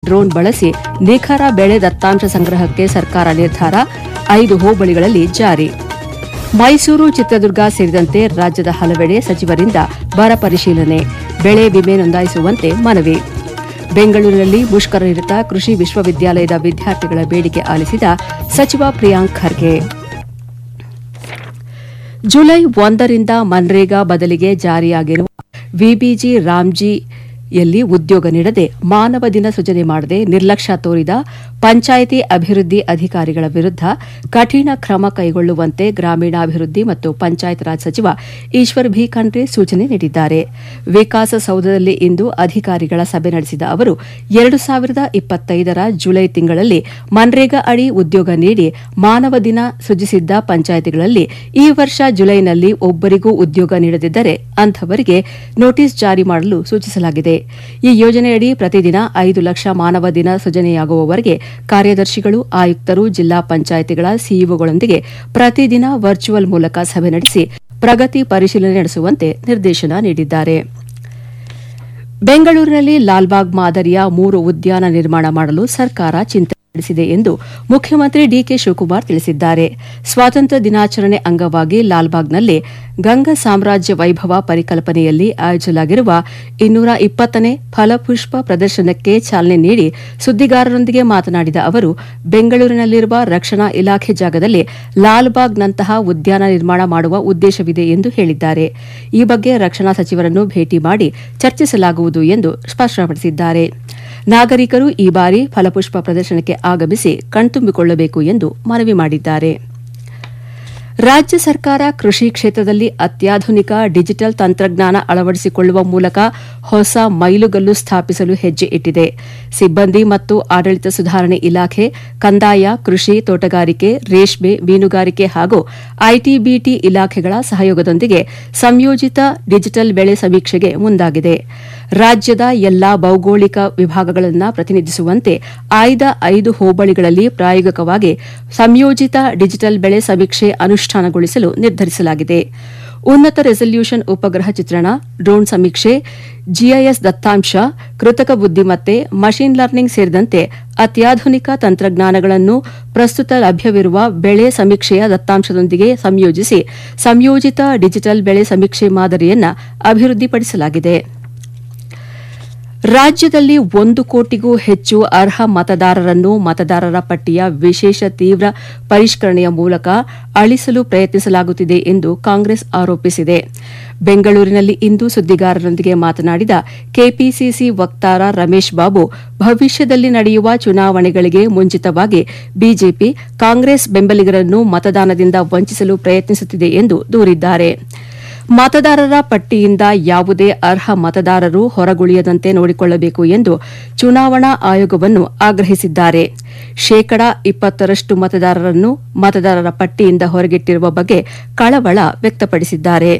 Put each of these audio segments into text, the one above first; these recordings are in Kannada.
ಡ್ರೋನ್ ಬಳಸಿ ನಿಖರ ಬೆಳೆ ದತ್ತಾಂಶ ಸಂಗ್ರಹಕ್ಕೆ ಸರ್ಕಾರ ನಿರ್ಧಾರ ಐದು ಹೋಬಳಿಗಳಲ್ಲಿ ಜಾರಿ ಮೈಸೂರು ಚಿತ್ರದುರ್ಗ ಸೇರಿದಂತೆ ರಾಜ್ಯದ ಹಲವೆಡೆ ಸಚಿವರಿಂದ ಬರ ಪರಿಶೀಲನೆ ಬೆಳೆ ವಿಮೆ ನೋಂದಾಯಿಸುವಂತೆ ಮನವಿ ಬೆಂಗಳೂರಿನಲ್ಲಿ ಮುಷ್ಕರನಿರತ ಕೃಷಿ ವಿಶ್ವವಿದ್ಯಾಲಯದ ವಿದ್ಯಾರ್ಥಿಗಳ ಬೇಡಿಕೆ ಆಲಿಸಿದ ಸಚಿವ ಪ್ರಿಯಾಂಕ್ ಖರ್ಗೆ ಜುಲೈ ಒಂದರಿಂದ ಮನ್ರೇಗಾ ಬದಲಿಗೆ ಜಾರಿಯಾಗಿರುವ ವಿಬಿಜಿ ರಾಮ್ಜಿಯಲ್ಲಿ ಉದ್ಯೋಗ ನೀಡದೆ ಮಾನವ ದಿನ ಸೃಜನೆ ಮಾಡದೆ ನಿರ್ಲಕ್ಷ್ಯ ತೋರಿದ ಪಂಚಾಯಿತಿ ಅಭಿವೃದ್ಧಿ ಅಧಿಕಾರಿಗಳ ವಿರುದ್ಧ ಕಠಿಣ ಕ್ರಮ ಕೈಗೊಳ್ಳುವಂತೆ ಗ್ರಾಮೀಣಾಭಿವೃದ್ಧಿ ಮತ್ತು ಪಂಚಾಯತ್ ರಾಜ್ ಸಚಿವ ಈಶ್ವರ್ ಭಿ ಖಂಡ್ರೆ ಸೂಚನೆ ನೀಡಿದ್ದಾರೆ ವಿಕಾಸಸೌಧದಲ್ಲಿ ಇಂದು ಅಧಿಕಾರಿಗಳ ಸಭೆ ನಡೆಸಿದ ಅವರು ಎರಡು ಸಾವಿರದ ಇಪ್ಪತ್ತೈದರ ಜುಲೈ ತಿಂಗಳಲ್ಲಿ ಮನ್ರೇಗಾ ಅಡಿ ಉದ್ಯೋಗ ನೀಡಿ ಮಾನವ ದಿನ ಸೃಜಿಸಿದ್ದ ಪಂಚಾಯಿತಿಗಳಲ್ಲಿ ಈ ವರ್ಷ ಜುಲೈನಲ್ಲಿ ಒಬ್ಬರಿಗೂ ಉದ್ಯೋಗ ನೀಡದಿದ್ದರೆ ಅಂಥವರಿಗೆ ನೋಟಿಸ್ ಜಾರಿ ಮಾಡಲು ಸೂಚಿಸಲಾಗಿದೆ ಈ ಯೋಜನೆಯಡಿ ಪ್ರತಿದಿನ ಐದು ಲಕ್ಷ ಮಾನವ ದಿನ ಸೃಜನೆಯಾಗುವವರೆಗೆ ಕಾರ್ಯದರ್ಶಿಗಳು ಆಯುಕ್ತರು ಜಿಲ್ಲಾ ಪಂಚಾಯಿತಿಗಳ ಸಿಇಒಗಳೊಂದಿಗೆ ಪ್ರತಿದಿನ ವರ್ಚುವಲ್ ಮೂಲಕ ಸಭೆ ನಡೆಸಿ ಪ್ರಗತಿ ಪರಿಶೀಲನೆ ನಡೆಸುವಂತೆ ನಿರ್ದೇಶನ ನೀಡಿದ್ದಾರೆ ಬೆಂಗಳೂರಿನಲ್ಲಿ ಲಾಲ್ಬಾಗ್ ಮಾದರಿಯ ಮೂರು ಉದ್ಯಾನ ನಿರ್ಮಾಣ ಮಾಡಲು ಸರ್ಕಾರ ಚಿಂತನೆ ನಡೆಸಿದೆ ಎಂದು ಮುಖ್ಯಮಂತ್ರಿ ಡಿಕೆ ಶಿವಕುಮಾರ್ ತಿಳಿಸಿದ್ದಾರೆ ಸ್ವಾತಂತ್ರ್ಯ ದಿನಾಚರಣೆ ಅಂಗವಾಗಿ ಲಾಲ್ಬಾಗ್ನಲ್ಲಿ ಗಂಗಾ ಸಾಮ್ರಾಜ್ಯ ವೈಭವ ಪರಿಕಲ್ಪನೆಯಲ್ಲಿ ಆಯೋಜಿಸಲಾಗಿರುವ ಇನ್ನೂರ ಇಪ್ಪತ್ತನೇ ಫಲಪುಷ್ಪ ಪ್ರದರ್ಶನಕ್ಕೆ ಚಾಲನೆ ನೀಡಿ ಸುದ್ದಿಗಾರರೊಂದಿಗೆ ಮಾತನಾಡಿದ ಅವರು ಬೆಂಗಳೂರಿನಲ್ಲಿರುವ ರಕ್ಷಣಾ ಇಲಾಖೆ ಜಾಗದಲ್ಲಿ ಲಾಲ್ಬಾಗ್ನಂತಹ ಉದ್ಯಾನ ನಿರ್ಮಾಣ ಮಾಡುವ ಉದ್ದೇಶವಿದೆ ಎಂದು ಹೇಳಿದ್ದಾರೆ ಈ ಬಗ್ಗೆ ರಕ್ಷಣಾ ಸಚಿವರನ್ನು ಭೇಟಿ ಮಾಡಿ ಚರ್ಚಿಸಲಾಗುವುದು ಎಂದು ಸ್ಪಷ್ಟಪಡಿಸಿದ್ದಾರೆ ನಾಗರಿಕರು ಈ ಬಾರಿ ಫಲಪುಷ್ಪ ಪ್ರದರ್ಶನಕ್ಕೆ ಆಗಮಿಸಿ ಕಣ್ತುಂಬಿಕೊಳ್ಳಬೇಕು ಎಂದು ಮನವಿ ಮಾಡಿದ್ದಾರೆ ರಾಜ್ಯ ಸರ್ಕಾರ ಕೃಷಿ ಕ್ಷೇತ್ರದಲ್ಲಿ ಅತ್ಯಾಧುನಿಕ ಡಿಜಿಟಲ್ ತಂತ್ರಜ್ಞಾನ ಅಳವಡಿಸಿಕೊಳ್ಳುವ ಮೂಲಕ ಹೊಸ ಮೈಲುಗಲ್ಲು ಸ್ಥಾಪಿಸಲು ಹೆಜ್ಜೆ ಇಟ್ಟಿದೆ ಸಿಬ್ಬಂದಿ ಮತ್ತು ಆಡಳಿತ ಸುಧಾರಣೆ ಇಲಾಖೆ ಕಂದಾಯ ಕೃಷಿ ತೋಟಗಾರಿಕೆ ರೇಷ್ಮೆ ಮೀನುಗಾರಿಕೆ ಹಾಗೂ ಐಟಿಬಿಟಿ ಇಲಾಖೆಗಳ ಸಹಯೋಗದೊಂದಿಗೆ ಸಂಯೋಜಿತ ಡಿಜಿಟಲ್ ಬೆಳೆ ಸಮೀಕ್ಷೆಗೆ ಮುಂದಾಗಿದೆ ರಾಜ್ಯದ ಎಲ್ಲಾ ಭೌಗೋಳಿಕ ವಿಭಾಗಗಳನ್ನು ಪ್ರತಿನಿಧಿಸುವಂತೆ ಆಯ್ದ ಐದು ಹೋಬಳಿಗಳಲ್ಲಿ ಪ್ರಾಯೋಗಿಕವಾಗಿ ಸಂಯೋಜಿತ ಡಿಜಿಟಲ್ ಬೆಳೆ ಸಮೀಕ್ಷೆ ಅನುಷ್ಠಾನಗೊಳಿಸಲು ನಿರ್ಧರಿಸಲಾಗಿದೆ ಉನ್ನತ ರೆಸಲ್ಯೂಷನ್ ಉಪಗ್ರಹ ಚಿತ್ರಣ ಡ್ರೋನ್ ಸಮೀಕ್ಷೆ ಜಿಐಎಸ್ ದತ್ತಾಂಶ ಕೃತಕ ಬುದ್ದಿಮತ್ತೆ ಮಷೀನ್ ಲರ್ನಿಂಗ್ ಸೇರಿದಂತೆ ಅತ್ಯಾಧುನಿಕ ತಂತ್ರಜ್ಞಾನಗಳನ್ನು ಪ್ರಸ್ತುತ ಲಭ್ಯವಿರುವ ಬೆಳೆ ಸಮೀಕ್ಷೆಯ ದತ್ತಾಂಶದೊಂದಿಗೆ ಸಂಯೋಜಿಸಿ ಸಂಯೋಜಿತ ಡಿಜಿಟಲ್ ಬೆಳೆ ಸಮೀಕ್ಷೆ ಮಾದರಿಯನ್ನು ಅಭಿವೃದ್ಧಿಪಡಿಸಲಾಗಿದೆ ರಾಜ್ಯದಲ್ಲಿ ಒಂದು ಕೋಟಿಗೂ ಹೆಚ್ಚು ಅರ್ಹ ಮತದಾರರನ್ನು ಮತದಾರರ ಪಟ್ಟಿಯ ವಿಶೇಷ ತೀವ್ರ ಪರಿಷ್ಕರಣೆಯ ಮೂಲಕ ಅಳಿಸಲು ಪ್ರಯತ್ನಿಸಲಾಗುತ್ತಿದೆ ಎಂದು ಕಾಂಗ್ರೆಸ್ ಆರೋಪಿಸಿದೆ ಬೆಂಗಳೂರಿನಲ್ಲಿ ಇಂದು ಸುದ್ದಿಗಾರರೊಂದಿಗೆ ಮಾತನಾಡಿದ ಕೆಪಿಸಿಸಿ ವಕ್ತಾರ ರಮೇಶ್ ಬಾಬು ಭವಿಷ್ಯದಲ್ಲಿ ನಡೆಯುವ ಚುನಾವಣೆಗಳಿಗೆ ಮುಂಚಿತವಾಗಿ ಬಿಜೆಪಿ ಕಾಂಗ್ರೆಸ್ ಬೆಂಬಲಿಗರನ್ನು ಮತದಾನದಿಂದ ವಂಚಿಸಲು ಪ್ರಯತ್ನಿಸುತ್ತಿದೆ ಎಂದು ದೂರಿದ್ದಾರೆ ಮತದಾರರ ಪಟ್ಟಿಯಿಂದ ಯಾವುದೇ ಅರ್ಹ ಮತದಾರರು ಹೊರಗುಳಿಯದಂತೆ ನೋಡಿಕೊಳ್ಳಬೇಕು ಎಂದು ಚುನಾವಣಾ ಆಯೋಗವನ್ನು ಆಗ್ರಹಿಸಿದ್ದಾರೆ ಶೇಕಡಾ ಇಪ್ಪತ್ತರಷ್ಟು ಮತದಾರರನ್ನು ಮತದಾರರ ಪಟ್ಟಿಯಿಂದ ಹೊರಗಿಟ್ಟಿರುವ ಬಗ್ಗೆ ಕಳವಳ ವ್ಯಕ್ತಪಡಿಸಿದ್ದಾರೆ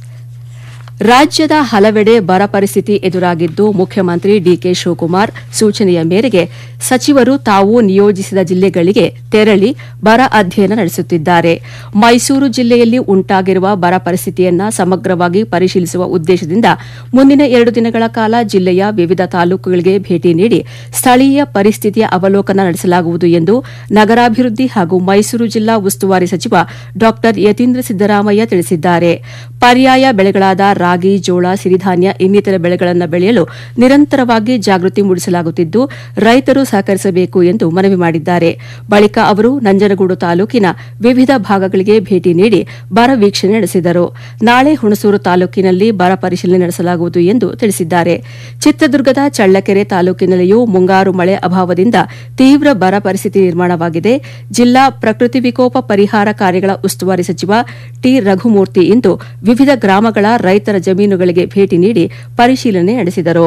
ರಾಜ್ಯದ ಹಲವೆಡೆ ಬರ ಪರಿಸ್ಥಿತಿ ಎದುರಾಗಿದ್ದು ಮುಖ್ಯಮಂತ್ರಿ ಡಿಕೆ ಶಿವಕುಮಾರ್ ಸೂಚನೆಯ ಮೇರೆಗೆ ಸಚಿವರು ತಾವು ನಿಯೋಜಿಸಿದ ಜಿಲ್ಲೆಗಳಿಗೆ ತೆರಳಿ ಬರ ಅಧ್ಯಯನ ನಡೆಸುತ್ತಿದ್ದಾರೆ ಮೈಸೂರು ಜಿಲ್ಲೆಯಲ್ಲಿ ಉಂಟಾಗಿರುವ ಬರ ಪರಿಸ್ಥಿತಿಯನ್ನು ಸಮಗ್ರವಾಗಿ ಪರಿಶೀಲಿಸುವ ಉದ್ದೇಶದಿಂದ ಮುಂದಿನ ಎರಡು ದಿನಗಳ ಕಾಲ ಜಿಲ್ಲೆಯ ವಿವಿಧ ತಾಲೂಕುಗಳಿಗೆ ಭೇಟಿ ನೀಡಿ ಸ್ಥಳೀಯ ಪರಿಸ್ಥಿತಿಯ ಅವಲೋಕನ ನಡೆಸಲಾಗುವುದು ಎಂದು ನಗರಾಭಿವೃದ್ಧಿ ಹಾಗೂ ಮೈಸೂರು ಜಿಲ್ಲಾ ಉಸ್ತುವಾರಿ ಸಚಿವ ಡಾ ಯತೀಂದ್ರ ಸಿದ್ದರಾಮಯ್ಯ ತಿಳಿಸಿದ್ದಾರೆ ಪರ್ಯಾಯ ಬೆಳೆಗಳಾದ ರಾಗಿ ಜೋಳ ಸಿರಿಧಾನ್ಯ ಇನ್ನಿತರ ಬೆಳೆಗಳನ್ನು ಬೆಳೆಯಲು ನಿರಂತರವಾಗಿ ಜಾಗೃತಿ ಮೂಡಿಸಲಾಗುತ್ತಿದ್ದು ರೈತರು ಸಹಕರಿಸಬೇಕು ಎಂದು ಮನವಿ ಮಾಡಿದ್ದಾರೆ ಬಳಿಕ ಅವರು ನಂಜನಗೂಡು ತಾಲೂಕಿನ ವಿವಿಧ ಭಾಗಗಳಿಗೆ ಭೇಟಿ ನೀಡಿ ಬರ ವೀಕ್ಷಣೆ ನಡೆಸಿದರು ನಾಳೆ ಹುಣಸೂರು ತಾಲೂಕಿನಲ್ಲಿ ಬರ ಪರಿಶೀಲನೆ ನಡೆಸಲಾಗುವುದು ಎಂದು ತಿಳಿಸಿದ್ದಾರೆ ಚಿತ್ರದುರ್ಗದ ಚಳ್ಳಕೆರೆ ತಾಲೂಕಿನಲ್ಲಿಯೂ ಮುಂಗಾರು ಮಳೆ ಅಭಾವದಿಂದ ತೀವ್ರ ಬರ ಪರಿಸ್ಥಿತಿ ನಿರ್ಮಾಣವಾಗಿದೆ ಜಿಲ್ಲಾ ಪ್ರಕೃತಿ ವಿಕೋಪ ಪರಿಹಾರ ಕಾರ್ಯಗಳ ಉಸ್ತುವಾರಿ ಸಚಿವ ಟಿ ರಘುಮೂರ್ತಿ ಇಂದು ವಿವಿಧ ಗ್ರಾಮಗಳ ರೈತರ ಜಮೀನುಗಳಿಗೆ ಭೇಟಿ ನೀಡಿ ಪರಿಶೀಲನೆ ನಡೆಸಿದರು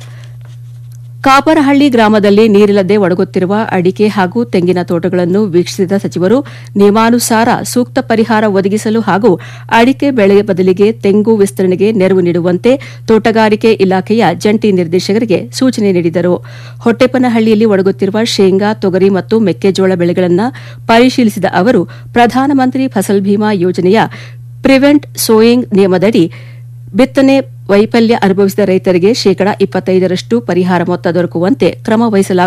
ಕಾಪರಹಳ್ಳಿ ಗ್ರಾಮದಲ್ಲಿ ನೀರಿಲ್ಲದೆ ಒಡಗುತ್ತಿರುವ ಅಡಿಕೆ ಹಾಗೂ ತೆಂಗಿನ ತೋಟಗಳನ್ನು ವೀಕ್ಷಿಸಿದ ಸಚಿವರು ನಿಯಮಾನುಸಾರ ಸೂಕ್ತ ಪರಿಹಾರ ಒದಗಿಸಲು ಹಾಗೂ ಅಡಿಕೆ ಬೆಳೆ ಬದಲಿಗೆ ತೆಂಗು ವಿಸ್ತರಣೆಗೆ ನೆರವು ನೀಡುವಂತೆ ತೋಟಗಾರಿಕೆ ಇಲಾಖೆಯ ಜಂಟಿ ನಿರ್ದೇಶಕರಿಗೆ ಸೂಚನೆ ನೀಡಿದರು ಹೊಟ್ಟೆಪನಹಳ್ಳಿಯಲ್ಲಿ ಒಡಗುತ್ತಿರುವ ಶೇಂಗಾ ತೊಗರಿ ಮತ್ತು ಮೆಕ್ಕೆಜೋಳ ಬೆಳೆಗಳನ್ನು ಪರಿಶೀಲಿಸಿದ ಅವರು ಪ್ರಧಾನಮಂತ್ರಿ ಫಸಲ್ ಭೀಮಾ ಯೋಜನೆಯ ಪ್ರಿವೆಂಟ್ ಸೋಯಿಂಗ್ ನಿಯಮದಡಿ ಬಿತ್ತನೆ ವೈಫಲ್ಯ ಅನುಭವಿಸಿದ ರೈತರಿಗೆ ಶೇಕಡಾ ಇಪ್ಪತ್ತೈದರಷ್ಟು ಪರಿಹಾರ ಮೊತ್ತ ದೊರಕುವಂತೆ ಕ್ರಮ ವಹಿಸಲಾಗುವುದು